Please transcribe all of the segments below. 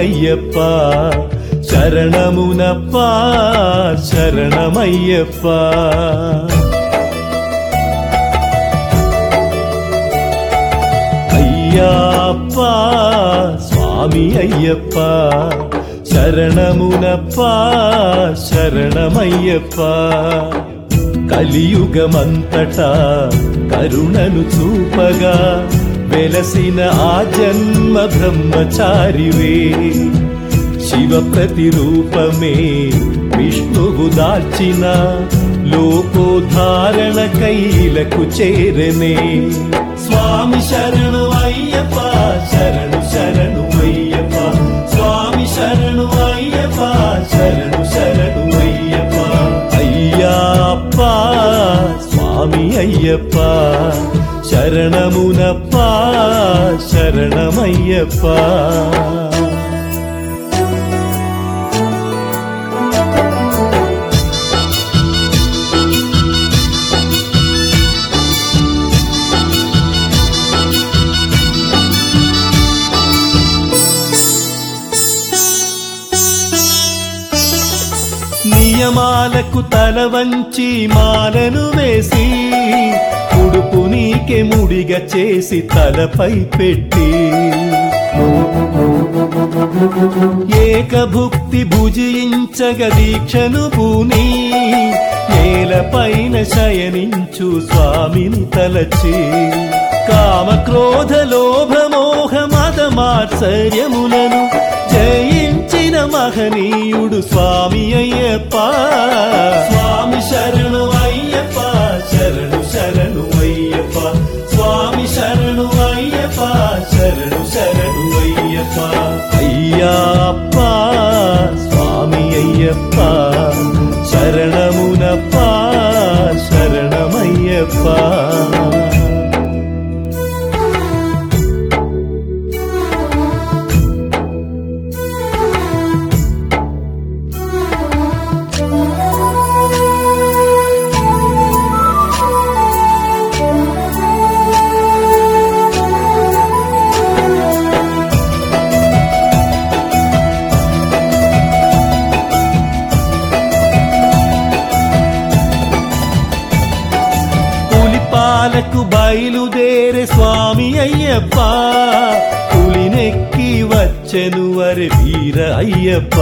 అయ్యప్ప శరణమునప్ప శరణమయ్యప్ప అయ్యప్ప స్వామి అయ్యప్ప శరణమునప్ప శరణమయ్యప్ప కలియుగమంతటా కరుణను చూపగా వెలసిన ఆ జన్మ బ్రహ్మచారివే శివ ప్రతిరూపమే విష్ణువు దాల్చిన లోకోధారణ కైలకు చేరనే స్వామి శరణు అయ్యప్ప శరణు శరణు అయ్యప్ప స్వామి శరణు అయ్యప్ప శరణు శరణు అయ్యప్ప అయ్యప్ప స్వామి అయ్యప్ప శరణమునప్ప శరణమయ్యప్ప నియమాలకు తల వంచి మాలను వేసి ఉడుపు నీకే ముడిగా చేసి తలపై పెట్టి ఏకభుక్తి భుజించగ దీక్షను పూని నేలపైన శయనించు స్వామిని తలచి కామ క్రోధ లోభ మోహ మద మాత్సర్యములను జయించిన మహనీయుడు స్వామి అయ్యప్ప స్వామి శరణు అయ్యప్ప శరణు శరణు అయ్యప్ప స్వామి శరణు అయ్యప్ప శరణు శరణు అయ్యప్ప అయ్యప్ప స్వామి అయ్యప్ప శరణమునప్ప శరణమయ్యప్ప పులిపాలకు బయలుదేరే స్వామి అయ్యప్ప పులినెక్కి వచ్చెను వరి వీర అయ్యప్ప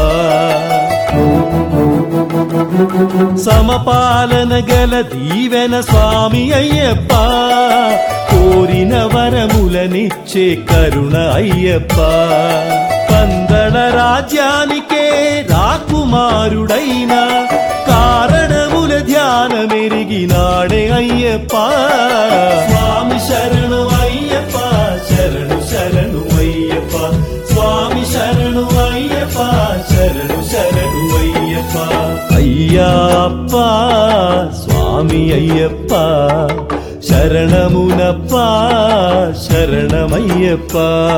సమపాలన గల దీవెన స్వామి అయ్యప్ప కోరిన వరములనిచ్చే కరుణ అయ్యప్ప పందల రాజ్యానికే రాకుమారుడైన కారణముల ధ్యానమెరిగినాడే అయ్యప్ప స్వామి శరణు అయ్యప్ప శరణు శరణు అయ్యప్ప స్వామి శరణు అయ్యప్ప శరణు శరణు అయ్యప్ప అయ్యప్ప స్వామి అయ్యప్ప శరణమునప్ప శరణమయ్యప్ప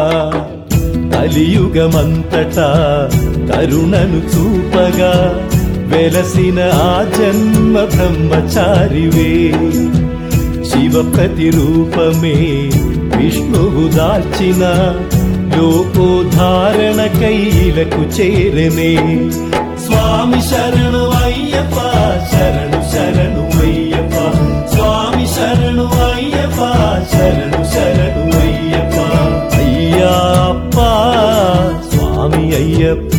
కలియుగమంతటా కరుణను చూపగా వెలసిన ఆ జన్మ బ్రహ్మచారివే శివ ప్రతిరూపమే విష్ణువు దాల్చిన లోకోధారణ కైలకు చేరనే స్వామి శరణు అయ్యప్ప శరణు శరణు అయ్యప్ప స్వామి శరణు అయ్యప్ప శరణు శరణు అయ్యప్ప అయ్యప్ప స్వామి అయ్యప్ప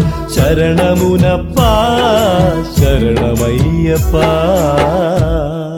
శరణమునప్ప శరణమయ్యప్ప